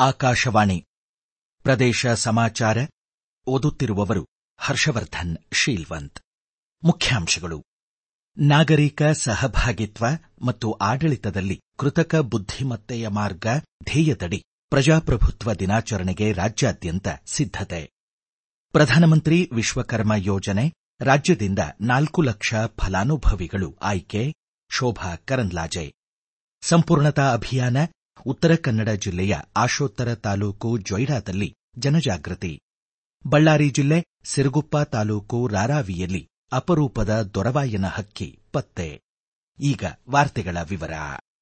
ಆಕಾಶವಾಣಿ ಪ್ರದೇಶ ಸಮಾಚಾರ ಓದುತ್ತಿರುವವರು ಹರ್ಷವರ್ಧನ್ ಶೀಲ್ವಂತ್ ಮುಖ್ಯಾಂಶಗಳು ನಾಗರಿಕ ಸಹಭಾಗಿತ್ವ ಮತ್ತು ಆಡಳಿತದಲ್ಲಿ ಕೃತಕ ಬುದ್ಧಿಮತ್ತೆಯ ಮಾರ್ಗ ಧ್ಯೇಯದಡಿ ಪ್ರಜಾಪ್ರಭುತ್ವ ದಿನಾಚರಣೆಗೆ ರಾಜ್ಯಾದ್ಯಂತ ಸಿದ್ಧತೆ ಪ್ರಧಾನಮಂತ್ರಿ ವಿಶ್ವಕರ್ಮ ಯೋಜನೆ ರಾಜ್ಯದಿಂದ ನಾಲ್ಕು ಲಕ್ಷ ಫಲಾನುಭವಿಗಳು ಆಯ್ಕೆ ಶೋಭಾ ಕರಂದ್ಲಾಜೆ ಸಂಪೂರ್ಣತಾ ಅಭಿಯಾನ ಉತ್ತರ ಕನ್ನಡ ಜಿಲ್ಲೆಯ ಆಶೋತ್ತರ ತಾಲೂಕು ಜೊಯ್ಡಾದಲ್ಲಿ ಜನಜಾಗೃತಿ ಬಳ್ಳಾರಿ ಜಿಲ್ಲೆ ಸಿರುಗುಪ್ಪ ತಾಲೂಕು ರಾರಾವಿಯಲ್ಲಿ ಅಪರೂಪದ ದೊರವಾಯನ ಹಕ್ಕಿ ಪತ್ತೆ ಈಗ ವಾರ್ತೆಗಳ ವಿವರ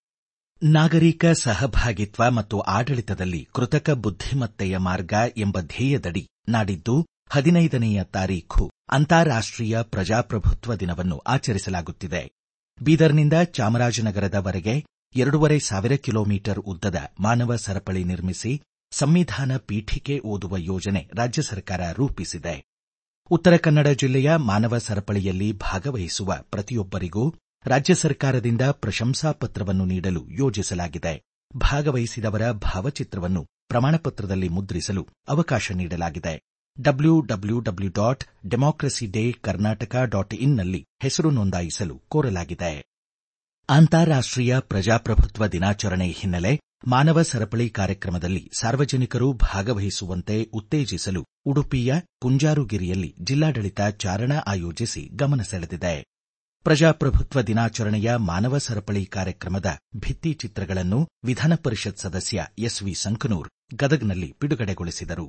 ನಾಗರಿಕ ಸಹಭಾಗಿತ್ವ ಮತ್ತು ಆಡಳಿತದಲ್ಲಿ ಕೃತಕ ಬುದ್ಧಿಮತ್ತೆಯ ಮಾರ್ಗ ಎಂಬ ಧ್ಯೇಯದಡಿ ನಾಡಿದ್ದು ಹದಿನೈದನೆಯ ತಾರೀಖು ಅಂತಾರಾಷ್ಟೀಯ ಪ್ರಜಾಪ್ರಭುತ್ವ ದಿನವನ್ನು ಆಚರಿಸಲಾಗುತ್ತಿದೆ ಬೀದರ್ನಿಂದ ಚಾಮರಾಜನಗರದವರೆಗೆ ಎರಡೂವರೆ ಸಾವಿರ ಕಿಲೋಮೀಟರ್ ಉದ್ದದ ಮಾನವ ಸರಪಳಿ ನಿರ್ಮಿಸಿ ಸಂವಿಧಾನ ಪೀಠಿಕೆ ಓದುವ ಯೋಜನೆ ರಾಜ್ಯ ಸರ್ಕಾರ ರೂಪಿಸಿದೆ ಉತ್ತರ ಕನ್ನಡ ಜಿಲ್ಲೆಯ ಮಾನವ ಸರಪಳಿಯಲ್ಲಿ ಭಾಗವಹಿಸುವ ಪ್ರತಿಯೊಬ್ಬರಿಗೂ ರಾಜ್ಯ ಸರ್ಕಾರದಿಂದ ಪ್ರಶಂಸಾ ಪತ್ರವನ್ನು ನೀಡಲು ಯೋಜಿಸಲಾಗಿದೆ ಭಾಗವಹಿಸಿದವರ ಭಾವಚಿತ್ರವನ್ನು ಪ್ರಮಾಣಪತ್ರದಲ್ಲಿ ಮುದ್ರಿಸಲು ಅವಕಾಶ ನೀಡಲಾಗಿದೆ W W W dot democracy day Karnataka dot ಇನ್ನಲ್ಲಿ ಹೆಸರು ನೋಂದಾಯಿಸಲು ಕೋರಲಾಗಿದೆ ಅಂತಾರಾಷ್ಟೀಯ ಪ್ರಜಾಪ್ರಭುತ್ವ ದಿನಾಚರಣೆ ಹಿನ್ನೆಲೆ ಮಾನವ ಸರಪಳಿ ಕಾರ್ಯಕ್ರಮದಲ್ಲಿ ಸಾರ್ವಜನಿಕರು ಭಾಗವಹಿಸುವಂತೆ ಉತ್ತೇಜಿಸಲು ಉಡುಪಿಯ ಕುಂಜಾರುಗಿರಿಯಲ್ಲಿ ಜಿಲ್ಲಾಡಳಿತ ಚಾರಣ ಆಯೋಜಿಸಿ ಗಮನ ಸೆಳೆದಿದೆ ಪ್ರಜಾಪ್ರಭುತ್ವ ದಿನಾಚರಣೆಯ ಮಾನವ ಸರಪಳಿ ಕಾರ್ಯಕ್ರಮದ ಭಿತ್ತಿ ಚಿತ್ರಗಳನ್ನು ವಿಧಾನ ಪರಿಷತ್ ಸದಸ್ಯ ಎಸ್ವಿ ಸಂಕನೂರ್ ಗದಗ್ನಲ್ಲಿ ಬಿಡುಗಡೆಗೊಳಿಸಿದರು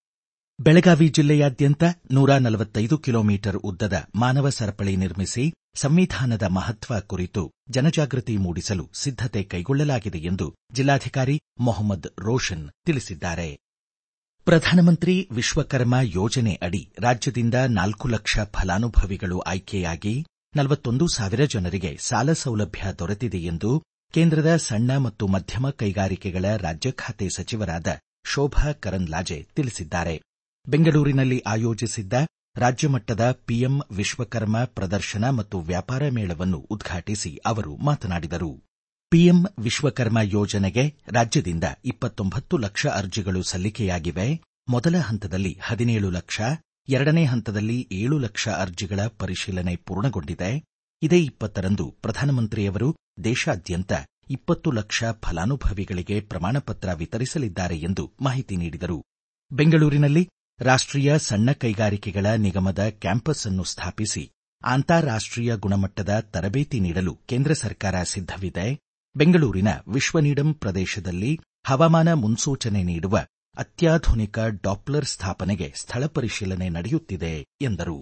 ಬೆಳಗಾವಿ ಜಿಲ್ಲೆಯಾದ್ಯಂತ ನೂರ ನಲವತ್ತೈದು ಕಿಲೋಮೀಟರ್ ಉದ್ದದ ಮಾನವ ಸರಪಳಿ ನಿರ್ಮಿಸಿ ಸಂವಿಧಾನದ ಮಹತ್ವ ಕುರಿತು ಜನಜಾಗೃತಿ ಮೂಡಿಸಲು ಸಿದ್ಧತೆ ಕೈಗೊಳ್ಳಲಾಗಿದೆ ಎಂದು ಜಿಲ್ಲಾಧಿಕಾರಿ ಮೊಹಮ್ಮದ್ ರೋಷನ್ ತಿಳಿಸಿದ್ದಾರೆ ಪ್ರಧಾನಮಂತ್ರಿ ವಿಶ್ವಕರ್ಮ ಯೋಜನೆ ಅಡಿ ರಾಜ್ಯದಿಂದ ನಾಲ್ಕು ಲಕ್ಷ ಫಲಾನುಭವಿಗಳು ಆಯ್ಕೆಯಾಗಿ ನಲವತ್ತೊಂದು ಸಾವಿರ ಜನರಿಗೆ ಸಾಲ ಸೌಲಭ್ಯ ದೊರೆತಿದೆ ಎಂದು ಕೇಂದ್ರದ ಸಣ್ಣ ಮತ್ತು ಮಧ್ಯಮ ಕೈಗಾರಿಕೆಗಳ ರಾಜ್ಯ ಖಾತೆ ಸಚಿವರಾದ ಶೋಭಾ ಕರಂದ್ಲಾಜೆ ತಿಳಿಸಿದ್ದಾರೆ ಬೆಂಗಳೂರಿನಲ್ಲಿ ಆಯೋಜಿಸಿದ್ದ ರಾಜ್ಯಮಟ್ಟದ ಪಿಎಂ ವಿಶ್ವಕರ್ಮ ಪ್ರದರ್ಶನ ಮತ್ತು ವ್ಯಾಪಾರ ಮೇಳವನ್ನು ಉದ್ಘಾಟಿಸಿ ಅವರು ಮಾತನಾಡಿದರು ಪಿಎಂ ವಿಶ್ವಕರ್ಮ ಯೋಜನೆಗೆ ರಾಜ್ಯದಿಂದ ಇಪ್ಪತ್ತೊಂಬತ್ತು ಲಕ್ಷ ಅರ್ಜಿಗಳು ಸಲ್ಲಿಕೆಯಾಗಿವೆ ಮೊದಲ ಹಂತದಲ್ಲಿ ಹದಿನೇಳು ಲಕ್ಷ ಎರಡನೇ ಹಂತದಲ್ಲಿ ಏಳು ಲಕ್ಷ ಅರ್ಜಿಗಳ ಪರಿಶೀಲನೆ ಪೂರ್ಣಗೊಂಡಿದೆ ಇದೇ ಇಪ್ಪತ್ತರಂದು ಪ್ರಧಾನಮಂತ್ರಿಯವರು ದೇಶಾದ್ಯಂತ ಇಪ್ಪತ್ತು ಲಕ್ಷ ಫಲಾನುಭವಿಗಳಿಗೆ ಪ್ರಮಾಣಪತ್ರ ವಿತರಿಸಲಿದ್ದಾರೆ ಎಂದು ಮಾಹಿತಿ ನೀಡಿದರು ಬೆಂಗಳೂರಿನಲ್ಲಿ ರಾಷ್ಟೀಯ ಸಣ್ಣ ಕೈಗಾರಿಕೆಗಳ ನಿಗಮದ ಕ್ಯಾಂಪಸ್ ಅನ್ನು ಸ್ಥಾಪಿಸಿ ಅಂತಾರಾಷ್ಟೀಯ ಗುಣಮಟ್ಟದ ತರಬೇತಿ ನೀಡಲು ಕೇಂದ್ರ ಸರ್ಕಾರ ಸಿದ್ಧವಿದೆ ಬೆಂಗಳೂರಿನ ವಿಶ್ವನೀಡಂ ಪ್ರದೇಶದಲ್ಲಿ ಹವಾಮಾನ ಮುನ್ಸೂಚನೆ ನೀಡುವ ಅತ್ಯಾಧುನಿಕ ಡಾಪ್ಲರ್ ಸ್ಥಾಪನೆಗೆ ಸ್ಥಳ ಪರಿಶೀಲನೆ ನಡೆಯುತ್ತಿದೆ ಎಂದರು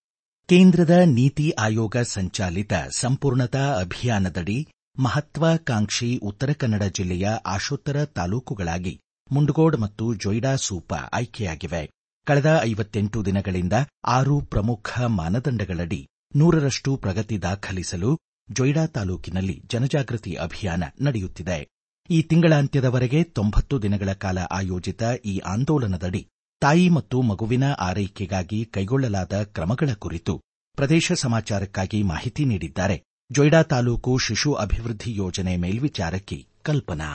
ಕೇಂದ್ರದ ನೀತಿ ಆಯೋಗ ಸಂಚಾಲಿತ ಸಂಪೂರ್ಣತಾ ಅಭಿಯಾನದಡಿ ಮಹತ್ವಾಕಾಂಕ್ಷಿ ಉತ್ತರ ಕನ್ನಡ ಜಿಲ್ಲೆಯ ಆಶೋತ್ತರ ತಾಲೂಕುಗಳಾಗಿ ಮುಂಡಗೋಡ್ ಮತ್ತು ಜೊಯ್ಡಾ ಸೂಪ ಆಯ್ಕೆಯಾಗಿವೆ ಕಳೆದ ಐವತ್ತೆಂಟು ದಿನಗಳಿಂದ ಆರು ಪ್ರಮುಖ ಮಾನದಂಡಗಳಡಿ ನೂರರಷ್ಟು ಪ್ರಗತಿ ದಾಖಲಿಸಲು ಜೊಯ್ಡಾ ತಾಲೂಕಿನಲ್ಲಿ ಜನಜಾಗೃತಿ ಅಭಿಯಾನ ನಡೆಯುತ್ತಿದೆ ಈ ತಿಂಗಳಾಂತ್ಯದವರೆಗೆ ತೊಂಬತ್ತು ದಿನಗಳ ಕಾಲ ಆಯೋಜಿತ ಈ ಆಂದೋಲನದಡಿ ತಾಯಿ ಮತ್ತು ಮಗುವಿನ ಆರೈಕೆಗಾಗಿ ಕೈಗೊಳ್ಳಲಾದ ಕ್ರಮಗಳ ಕುರಿತು ಪ್ರದೇಶ ಸಮಾಚಾರಕ್ಕಾಗಿ ಮಾಹಿತಿ ನೀಡಿದ್ದಾರೆ ಜೊಯ್ಡಾ ತಾಲೂಕು ಶಿಶು ಅಭಿವೃದ್ಧಿ ಯೋಜನೆ ಮೇಲ್ವಿಚಾರಕಿ ಕಲ್ಪನಾ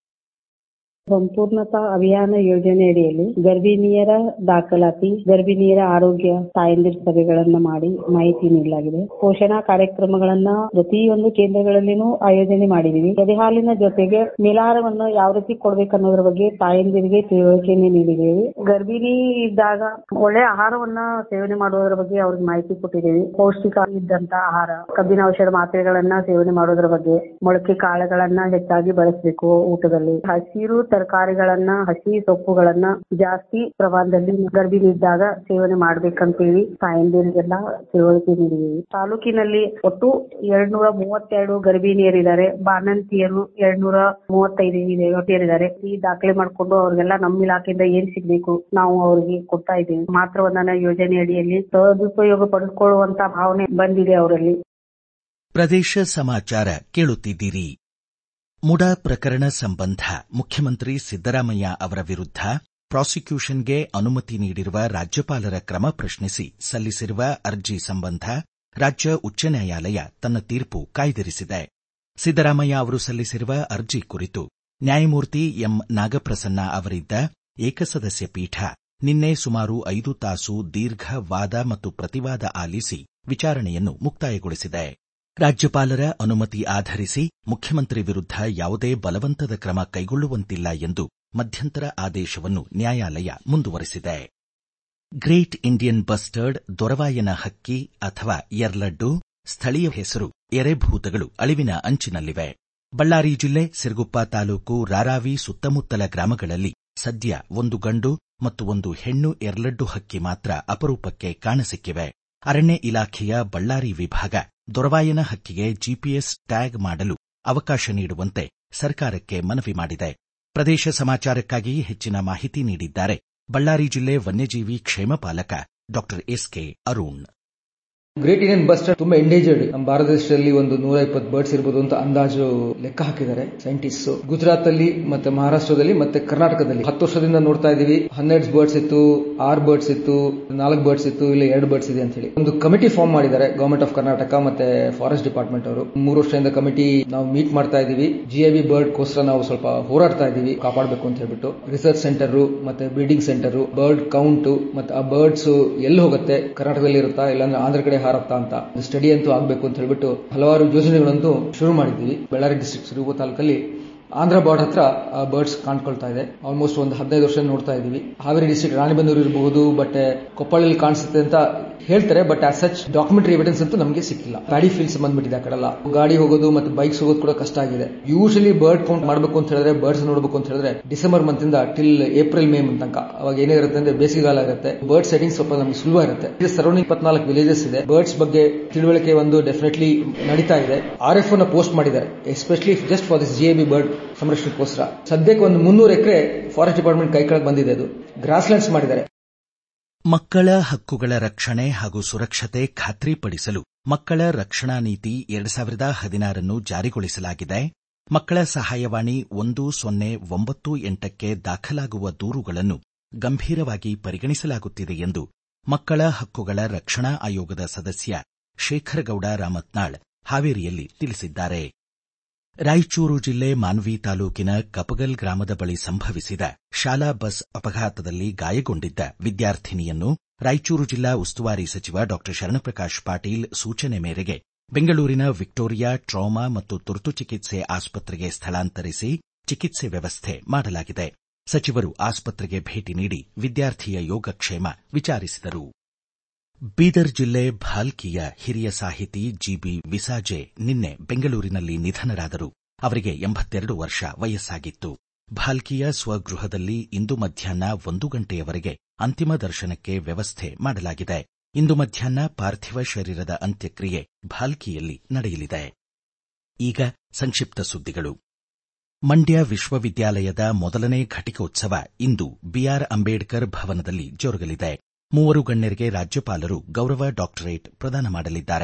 ಸಂಪೂರ್ಣತಾ ಅಭಿಯಾನ ಯೋಜನೆಯಡಿಯಲ್ಲಿ ಗರ್ಭಿಣಿಯರ ದಾಖಲಾತಿ ಗರ್ಭಿಣಿಯರ ಆರೋಗ್ಯ ತಾಯಂದಿರ ಸಭೆಗಳನ್ನ ಮಾಡಿ ಮಾಹಿತಿ ನೀಡಲಾಗಿದೆ ಪೋಷಣಾ ಕಾರ್ಯಕ್ರಮಗಳನ್ನ ಪ್ರತಿಯೊಂದು ಕೇಂದ್ರಗಳಲ್ಲಿನೂ ಆಯೋಜನೆ ಮಾಡಿದೀವಿ ಎದೆ ಹಾಲಿನ ಜೊತೆಗೆ ಮಿಲಾರವನ್ನು ಯಾವ ರೀತಿ ಕೊಡ್ಬೇಕನ್ನೋದ್ರ ಬಗ್ಗೆ ತಾಯಂದಿರಿಗೆ ತಿಳುವಳಿಕೆಯನ್ನು ನೀಡಿದ್ದೇವೆ ಗರ್ಭಿಣಿ ಇದ್ದಾಗ ಒಳ್ಳೆ ಆಹಾರವನ್ನ ಸೇವನೆ ಮಾಡುವುದರ ಬಗ್ಗೆ ಅವ್ರಿಗೆ ಮಾಹಿತಿ ಕೊಟ್ಟಿದ್ದೀವಿ ಪೌಷ್ಟಿಕ ಇದ್ದಂತ ಆಹಾರ ಕಬ್ಬಿನ ಔಷಧ ಮಾತ್ರೆಗಳನ್ನ ಸೇವನೆ ಮಾಡೋದ್ರ ಬಗ್ಗೆ ಮೊಳಕೆ ಕಾಳುಗಳನ್ನ ಹೆಚ್ಚಾಗಿ ಬಳಸಬೇಕು ಊಟದಲ್ಲಿ ಹಸಿರು ತರಕಾರಿಗಳನ್ನ ಹಸಿ ಸೊಪ್ಪುಗಳನ್ನ ಜಾಸ್ತಿ ಪ್ರಮಾಣದಲ್ಲಿ ಗರ್ಭಿಣಿ ಇದ್ದಾಗ ಸೇವನೆ ಮಾಡ್ಬೇಕಂತೇಳಿ ತಾಯಂದಿರಿಗೆಲ್ಲ ತಿಳುವಳಿಕೆ ನೀಡಿದ್ದೀವಿ ತಾಲೂಕಿನಲ್ಲಿ ಒಟ್ಟು ಎರಡ್ ನೂರ ಮೂವತ್ತೆರಡು ಗರ್ಭಿಣಿಯರಿದ್ದಾರೆ ಬಾಣಂತಿಯರು ಎರಡ್ ನೂರ ಮೂವತ್ತೈದು ಯುವತಿಯರಿದ್ದಾರೆ ಈ ದಾಖಲೆ ಮಾಡ್ಕೊಂಡು ಅವ್ರಿಗೆಲ್ಲ ನಮ್ಮ ಇಲಾಖೆಯಿಂದ ಏನ್ ಸಿಗ್ಬೇಕು ನಾವು ಅವ್ರಿಗೆ ಕೊಡ್ತಾ ಇದ್ದೀವಿ ಮಾತೃವಂದನಾ ಯೋಜನೆ ಅಡಿಯಲ್ಲಿ ಸದುಪಯೋಗ ಪಡೆದುಕೊಳ್ಳುವಂತ ಭಾವನೆ ಬಂದಿದೆ ಅವರಲ್ಲಿ ಪ್ರದೇಶ ಸಮಾಚಾರ ಕೇಳುತ್ತಿದ್ದೀರಿ ಮುಡಾ ಪ್ರಕರಣ ಸಂಬಂಧ ಮುಖ್ಯಮಂತ್ರಿ ಸಿದ್ದರಾಮಯ್ಯ ಅವರ ವಿರುದ್ಧ ಪ್ರಾಸಿಕ್ಯೂಷನ್ಗೆ ಅನುಮತಿ ನೀಡಿರುವ ರಾಜ್ಯಪಾಲರ ಕ್ರಮ ಪ್ರಶ್ನಿಸಿ ಸಲ್ಲಿಸಿರುವ ಅರ್ಜಿ ಸಂಬಂಧ ರಾಜ್ಯ ಉಚ್ಚ ನ್ಯಾಯಾಲಯ ತನ್ನ ತೀರ್ಪು ಕಾಯ್ದಿರಿಸಿದೆ ಸಿದ್ದರಾಮಯ್ಯ ಅವರು ಸಲ್ಲಿಸಿರುವ ಅರ್ಜಿ ಕುರಿತು ನ್ಯಾಯಮೂರ್ತಿ ಎಂ ನಾಗಪ್ರಸನ್ನ ಅವರಿದ್ದ ಏಕಸದಸ್ಯ ಪೀಠ ನಿನ್ನೆ ಸುಮಾರು ಐದು ತಾಸು ದೀರ್ಘ ವಾದ ಮತ್ತು ಪ್ರತಿವಾದ ಆಲಿಸಿ ವಿಚಾರಣೆಯನ್ನು ಮುಕ್ತಾಯಗೊಳಿಸಿದೆ ರಾಜ್ಯಪಾಲರ ಅನುಮತಿ ಆಧರಿಸಿ ಮುಖ್ಯಮಂತ್ರಿ ವಿರುದ್ಧ ಯಾವುದೇ ಬಲವಂತದ ಕ್ರಮ ಕೈಗೊಳ್ಳುವಂತಿಲ್ಲ ಎಂದು ಮಧ್ಯಂತರ ಆದೇಶವನ್ನು ನ್ಯಾಯಾಲಯ ಮುಂದುವರೆಸಿದೆ ಗ್ರೇಟ್ ಇಂಡಿಯನ್ ಬಸ್ಟರ್ಡ್ ದೊರವಾಯನ ಹಕ್ಕಿ ಅಥವಾ ಯರ್ಲಡ್ಡು ಸ್ಥಳೀಯ ಹೆಸರು ಎರೆಭೂತಗಳು ಅಳಿವಿನ ಅಂಚಿನಲ್ಲಿವೆ ಬಳ್ಳಾರಿ ಜಿಲ್ಲೆ ಸಿರುಗುಪ್ಪ ತಾಲೂಕು ರಾರಾವಿ ಸುತ್ತಮುತ್ತಲ ಗ್ರಾಮಗಳಲ್ಲಿ ಸದ್ಯ ಒಂದು ಗಂಡು ಮತ್ತು ಒಂದು ಹೆಣ್ಣು ಎರ್ಲಡ್ಡು ಹಕ್ಕಿ ಮಾತ್ರ ಅಪರೂಪಕ್ಕೆ ಕಾಣಸಿಕ್ಕಿವೆ ಅರಣ್ಯ ಇಲಾಖೆಯ ಬಳ್ಳಾರಿ ವಿಭಾಗ ದೊರವಾಯನ ಹಕ್ಕಿಗೆ ಜಿಪಿಎಸ್ ಟ್ಯಾಗ್ ಮಾಡಲು ಅವಕಾಶ ನೀಡುವಂತೆ ಸರ್ಕಾರಕ್ಕೆ ಮನವಿ ಮಾಡಿದೆ ಪ್ರದೇಶ ಸಮಾಚಾರಕ್ಕಾಗಿ ಹೆಚ್ಚಿನ ಮಾಹಿತಿ ನೀಡಿದ್ದಾರೆ ಬಳ್ಳಾರಿ ಜಿಲ್ಲೆ ವನ್ಯಜೀವಿ ಕ್ಷೇಮ ಪಾಲಕ ಡಾ S K Arun great Indian bustard ತುಂಬಾ ಎಂಡೇಜರ್ಡ್ ನಮ್ಮ ಭಾರತ ದೇಶದಲ್ಲಿ ಒಂದು ನೂರ ಇಪ್ಪತ್ತು ಬರ್ಡ್ಸ್ ಇರಬಹುದು ಅಂತ ಅಂದಾಜು ಲೆಕ್ಕ ಹಾಕಿದ್ದಾರೆ ಸೈಂಟಿಸ್ಟ್ ಗುಜರಾತ್ ಅಲ್ಲಿ ಮತ್ತೆ ಮಹಾರಾಷ್ಟ್ರದಲ್ಲಿ ಮತ್ತೆ ಕರ್ನಾಟಕದಲ್ಲಿ ಹತ್ತು ವರ್ಷದಿಂದ ನೋಡ್ತಾ ಇದೀವಿ ಹನ್ನೆರಡು ಬರ್ಡ್ಸ್ ಇತ್ತು ಆರು ಬರ್ಡ್ಸ್ ಇತ್ತು ನಾಲ್ಕು ಬರ್ಡ್ಸ್ ಇತ್ತು ಇಲ್ಲ ಎರಡು ಬರ್ಡ್ಸ್ ಇದೆ ಅಂತ ಹೇಳಿ ಒಂದು ಕಮಿಟಿ ಫಾರ್ಮ್ ಮಾಡಿದ್ದಾರೆ ಗವರ್ಮೆಂಟ್ ಆಫ್ ಕರ್ನಾಟಕ ಮತ್ತೆ ಫಾರೆಸ್ಟ್ ಡಿಪಾರ್ಟ್ಮೆಂಟ್ ಅವರು ಮೂರು ವರ್ಷದಿಂದ ಕಮಿಟಿ ನಾವು ಮೀಟ್ ಮಾಡ್ತಾ ಇದೀವಿ ಜಿಐವಿ ಬರ್ಡ್ ಕೋಸ್ಕರ ನಾವು ಸ್ವಲ್ಪ ಹೋರಾಡ್ತಾ ಇದೀವಿ ಕಾಪಾಡಬೇಕು ಅಂತ ಹೇಳ್ಬಿಟ್ಟು ರಿಸರ್ಚ್ ಸೆಂಟರ್ ಮತ್ತೆ ಬ್ರೀಡಿಂಗ್ ಸೆಂಟರ್ ಬರ್ಡ್ ಕೌಂಟ್ ಮತ್ತೆ ಆ ಬರ್ಡ್ಸ್ ಎಲ್ಲಿ ಹೋಗುತ್ತೆ ಕರ್ನಾಟಕದಲ್ಲಿ ಇರುತ್ತಾ ಇಲ್ಲಾಂದ್ರೆ ಆಂಧ್ರ ಕಡೆ ಹಾರತ್ತಾ ಅಂತ ಸ್ಟಡಿ ಅಂತೂ ಆಗಬೇಕು ಅಂತ ಹೇಳ್ಬಿಟ್ಟು ಹಲವಾರು ಯೋಜನೆಗಳಂತೂ ಶುರು ಮಾಡಿದ್ದೀವಿ ಬಳ್ಳಾರಿ ಡಿಸ್ಟ್ರಿಕ್ಟ್ ಸಿರುಗು ತಾಲೂಕಲ್ಲಿ ಆಂಧ್ರ ಬಾರ್ಡ್ ಹತ್ರ ಬರ್ಡ್ಸ್ ಕಾಣ್ಕೊಳ್ತಾ ಇದೆ ಆಲ್ಮೋಸ್ಟ್ ಒಂದು ಹದಿನೈದು ವರ್ಷ ನೋಡ್ತಾ ಇದೀವಿ ಹಾವೇರಿ ಡಿಸ್ಟ್ರಿಕ್ಟ್ ರಾಣಿಬೆನ್ನೂರು ಇರಬಹುದು ಬಟ್ ಕೊಪ್ಪಳಲ್ಲಿ ಕಾಣಿಸುತ್ತೆ ಅಂತ ಹೇಳ್ತಾರೆ but as such documentary evidence ಅಂತೂ ನಮಗೆ ಸಿಕ್ಕಿಲ್ಲ ಪ್ಯಾಡಿ ಫೀಲ್ಡ್ಸ್ ಬಂದ್ಬಿಟ್ಟಿದೆ ಆ ಕಡೆಲ್ಲ ಗಾಡಿ ಹೋಗೋದು ಮತ್ತೆ ಬೈಕ್ಸ್ ಹೋಗೋದು ಕೂಡ ಕಷ್ಟ ಆಗಿದೆ ಯೂಶಲಿ ಬರ್ಡ್ ಕೌಂಟ್ ಮಾಡಬೇಕು ಅಂತ ಹೇಳಿದ್ರೆ ಬರ್ಡ್ಸ್ ನೋಡಬೇಕು ಅಂತ ಹೇಳಿದ್ರೆ ಡಿಸೆಂಬರ್ ಮಂತ್ ಇಂದ ಟಿಲ್ ಏಪ್ರಿಲ್ ಮೇ ಮಂತ್ ತನಕ ಅವಾಗ ಏನಿರುತ್ತೆ ಅಂದ್ರೆ ಬೇಸಿಗೆಗಾಲ ಇರುತ್ತೆ ಬರ್ಡ್ ಸೆಟ್ಟಿಂಗ್ ಸ್ವಲ್ಪ ನಮಗೆ ಸುಲಭ ಇರುತ್ತೆ ಸರೌಂಡಿಂಗ್ ಇಪ್ಪತ್ನಾಲ್ಕು ವಿಲೇಜಸ್ ಇದೆ ಬರ್ಡ್ಸ್ ಬಗ್ಗೆ ತಿಳುವಳಿಕೆ ಒಂದು ಡೆಫಿನೆಟ್ಲಿ ನಡೀತಾ ಇದೆ ಆರ್ ಎಫ್ ನ ಪೋಸ್ಟ್ ಮಾಡಿದ್ದಾರೆ especially just for this GAB bird ಸಂರಕ್ಷಣೆಗೋಸ್ಕರ ಸದ್ಯಕ್ಕೆ ಒಂದು ಮುನ್ನೂರು ಎಕರೆ ಫಾರೆಸ್ಟ್ ಡಿಪಾರ್ಟ್ಮೆಂಟ್ ಕೈ ಕೆಳಗೆ ಬಂದಿದೆ ಅದು ಗ್ರಾಸ್ ಲ್ಯಾಂಡ್ಸ್ ಮಾಡಿದ್ದಾರೆ ಮಕ್ಕಳ ಹಕ್ಕುಗಳ ರಕ್ಷಣೆ ಹಾಗೂ ಸುರಕ್ಷತೆ ಖಾತ್ರಿಪಡಿಸಲು ಮಕ್ಕಳ ರಕ್ಷಣಾ ನೀತಿ ಎರಡ್ ಸಾವಿರದ ಹದಿನಾರನ್ನು ಜಾರಿಗೊಳಿಸಲಾಗಿದೆ ಮಕ್ಕಳ ಸಹಾಯವಾಣಿ ಒಂದು ಸೊನ್ನೆ ಒಂಬತ್ತು ಎಂಟಕ್ಕೆ ದಾಖಲಾಗುವ ದೂರುಗಳನ್ನು ಗಂಭೀರವಾಗಿ ಪರಿಗಣಿಸಲಾಗುತ್ತಿದೆ ಎಂದು ಮಕ್ಕಳ ಹಕ್ಕುಗಳ ರಕ್ಷಣಾ ಆಯೋಗದ ಸದಸ್ಯ ಶೇಖರಗೌಡ ರಾಮತ್ನಾಳ್ ಹಾವೇರಿಯಲ್ಲಿ ತಿಳಿಸಿದ್ದಾರೆ ರಾಯಚೂರು ಜಿಲ್ಲೆ ಮಾನ್ವಿ ತಾಲೂಕಿನ ಕಪಗಲ್ ಗ್ರಾಮದ ಬಳಿ ಸಂಭವಿಸಿದ ಶಾಲಾ ಬಸ್ ಅಪಘಾತದಲ್ಲಿ ಗಾಯಗೊಂಡಿದ್ದ ವಿದ್ಯಾರ್ಥಿನಿಯನ್ನು ರಾಯಚೂರು ಜಿಲ್ಲಾ ಉಸ್ತುವಾರಿ ಸಚಿವ ಡಾ ಶರಣಪ್ರಕಾಶ್ ಪಾಟೀಲ್ ಸೂಚನೆ ಮೇರೆಗೆ ಬೆಂಗಳೂರಿನ ವಿಕ್ಟೋರಿಯಾ ಟ್ರಾಮಾ ಮತ್ತು ತುರ್ತು ಚಿಕಿತ್ಸೆ ಆಸ್ಪತ್ರೆಗೆ ಸ್ಥಳಾಂತರಿಸಿ ಚಿಕಿತ್ಸೆ ವ್ಯವಸ್ಥೆ ಮಾಡಲಾಗಿದೆ ಸಚಿವರು ಆಸ್ಪತ್ರೆಗೆ ಭೇಟಿ ನೀಡಿ ವಿದ್ಯಾರ್ಥಿಯ ಯೋಗಕ್ಷೇಮ ವಿಚಾರಿಸಿದರು ಬೀದರ್ ಜಿಲ್ಲೆ ಭಾಲ್ಕಿಯ ಹಿರಿಯ ಸಾಹಿತಿ ಜಿಬಿ ವಿಸಾಜೆ ನಿನ್ನೆ ಬೆಂಗಳೂರಿನಲ್ಲಿ ನಿಧನರಾದರು ಅವರಿಗೆ ಎಂಬತ್ತೆರಡು ವರ್ಷ ವಯಸ್ಸಾಗಿತ್ತು ಭಾಲ್ಕಿಯ ಸ್ವಗೃಹದಲ್ಲಿ ಇಂದು ಮಧ್ಯಾಹ್ನ ಒಂದು ಗಂಟೆಯವರೆಗೆ ಅಂತಿಮ ದರ್ಶನಕ್ಕೆ ವ್ಯವಸ್ಥೆ ಮಾಡಲಾಗಿದೆ ಇಂದು ಮಧ್ಯಾಹ್ನ ಪಾರ್ಥಿವ ಶರೀರದ ಅಂತ್ಯಕ್ರಿಯೆ ಭಾಲ್ಕಿಯಲ್ಲಿ ನಡೆಯಲಿದೆ ಈಗ ಸಂಕ್ಷಿಪ್ತ ಸುದ್ದಿಗಳು ಮಂಡ್ಯ ವಿಶ್ವವಿದ್ಯಾಲಯದ ಮೊದಲನೇ ಘಟಿಕೋತ್ಸವ ಇಂದು ಬಿಆರ್ ಅಂಬೇಡ್ಕರ್ ಭವನದಲ್ಲಿ ಜರುಗಲಿದೆ ಮೂವರು ಗಣ್ಯರಿಗೆ ರಾಜ್ಯಪಾಲರು ಗೌರವ ಡಾಕ್ಟರೇಟ್ ಪ್ರದಾನ ಮಾಡಲಿದ್ದಾರೆ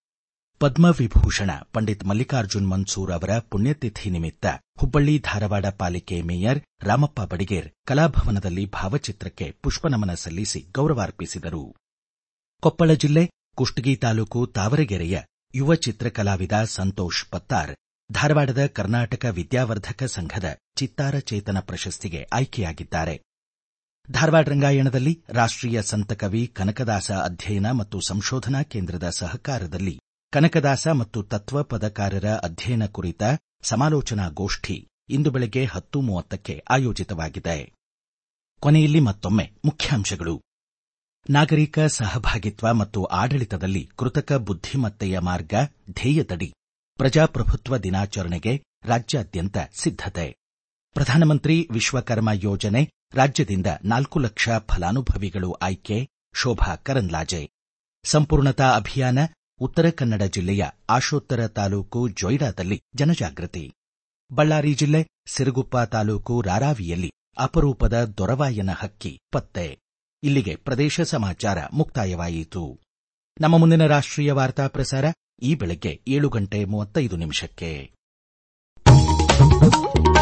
ಪದ್ಮವಿಭೂಷಣ ಪಂಡಿತ್ ಮಲ್ಲಿಕಾರ್ಜುನ್ ಮನ್ಸೂರ್ ಅವರ ಪುಣ್ಯತಿಥಿ ನಿಮಿತ್ತ ಹುಬ್ಬಳ್ಳಿ ಧಾರವಾಡ ಪಾಲಿಕೆ ಮೇಯರ್ ರಾಮಪ್ಪ ಬಡಿಗೇರ್ ಕಲಾಭವನದಲ್ಲಿ ಭಾವಚಿತ್ರಕ್ಕೆ ಪುಷ್ಪನಮನ ಸಲ್ಲಿಸಿ ಗೌರವಾರ್ಪಿಸಿದರು ಕೊಪ್ಪಳ ಜಿಲ್ಲೆ ಕುಷ್ಟಗಿ ತಾಲೂಕು ತಾವರಗೆರೆಯ ಯುವ ಚಿತ್ರಕಲಾವಿದ ಸಂತೋಷ್ ಪತ್ತಾರ್ ಧಾರವಾಡದ ಕರ್ನಾಟಕ ವಿದ್ಯಾವರ್ಧಕ ಸಂಘದ ಚಿತ್ತಾರ ಚೇತನ ಪ್ರಶಸ್ತಿಗೆ ಆಯ್ಕೆಯಾಗಿದ್ದಾರೆ ಧಾರವಾಡ ರಂಗಾಯಣದಲ್ಲಿ ರಾಷ್ಟ್ರೀಯ ಸಂತಕವಿ ಕನಕದಾಸ ಅಧ್ಯಯನ ಮತ್ತು ಸಂಶೋಧನಾ ಕೇಂದ್ರದ ಸಹಕಾರದಲ್ಲಿ ಕನಕದಾಸ ಮತ್ತು ತತ್ವ ಪದಕಾರರ ಅಧ್ಯಯನ ಕುರಿತ ಸಮಾಲೋಚನಾ ಗೋಷ್ಠಿ ಇಂದು ಬೆಳಗ್ಗೆ ಹತ್ತು ಮೂವತ್ತಕ್ಕೆ ಆಯೋಜಿತವಾಗಿದೆ ಕೊನೆಯಲ್ಲಿ ಮತ್ತೊಮ್ಮೆ ಮುಖ್ಯಾಂಶಗಳು ನಾಗರಿಕ ಸಹಭಾಗಿತ್ವ ಮತ್ತು ಆಡಳಿತದಲ್ಲಿ ಕೃತಕ ಬುದ್ಧಿಮತ್ತೆಯ ಮಾರ್ಗ ಧ್ಯೇಯದಡಿ ಪ್ರಜಾಪ್ರಭುತ್ವ ದಿನಾಚರಣೆಗೆ ರಾಜ್ಯಾದ್ಯಂತ ಸಿದ್ಧತೆ ಪ್ರಧಾನಮಂತ್ರಿ ವಿಶ್ವಕರ್ಮ ಯೋಜನೆ ರಾಜ್ಯದಿಂದ ನಾಲ್ಕು ಲಕ್ಷ ಫಲಾನುಭವಿಗಳು ಆಯ್ಕೆ ಶೋಭಾ ಕರಂದ್ಲಾಜೆ ಸಂಪೂರ್ಣತಾ ಅಭಿಯಾನ ಉತ್ತರ ಕನ್ನಡ ಜಿಲ್ಲೆಯ ಆಶೋತ್ತರ ತಾಲೂಕು ಜೊಯ್ಡಾದಲ್ಲಿ ಜನಜಾಗೃತಿ ಬಳ್ಳಾರಿ ಜಿಲ್ಲೆ ಸಿರುಗುಪ್ಪ ತಾಲೂಕು ರಾರಾವಿಯಲ್ಲಿ ಅಪರೂಪದ ದೊರವಾಯನ ಹಕ್ಕಿ ಪತ್ತೆ ಇಲ್ಲಿಗೆ ಪ್ರದೇಶ ಸಮಾಚಾರ ಮುಕ್ತಾಯವಾಯಿತು ನಮ್ಮ ಮುಂದಿನ ರಾಷ್ಟ್ರೀಯ ವಾರ್ತಾ ಪ್ರಸಾರ ಈ ಬೆಳಗ್ಗೆ ಏಳು ಗಂಟೆ ಮೂವತ್ತೈದು ನಿಮಿಷಕ್ಕೆ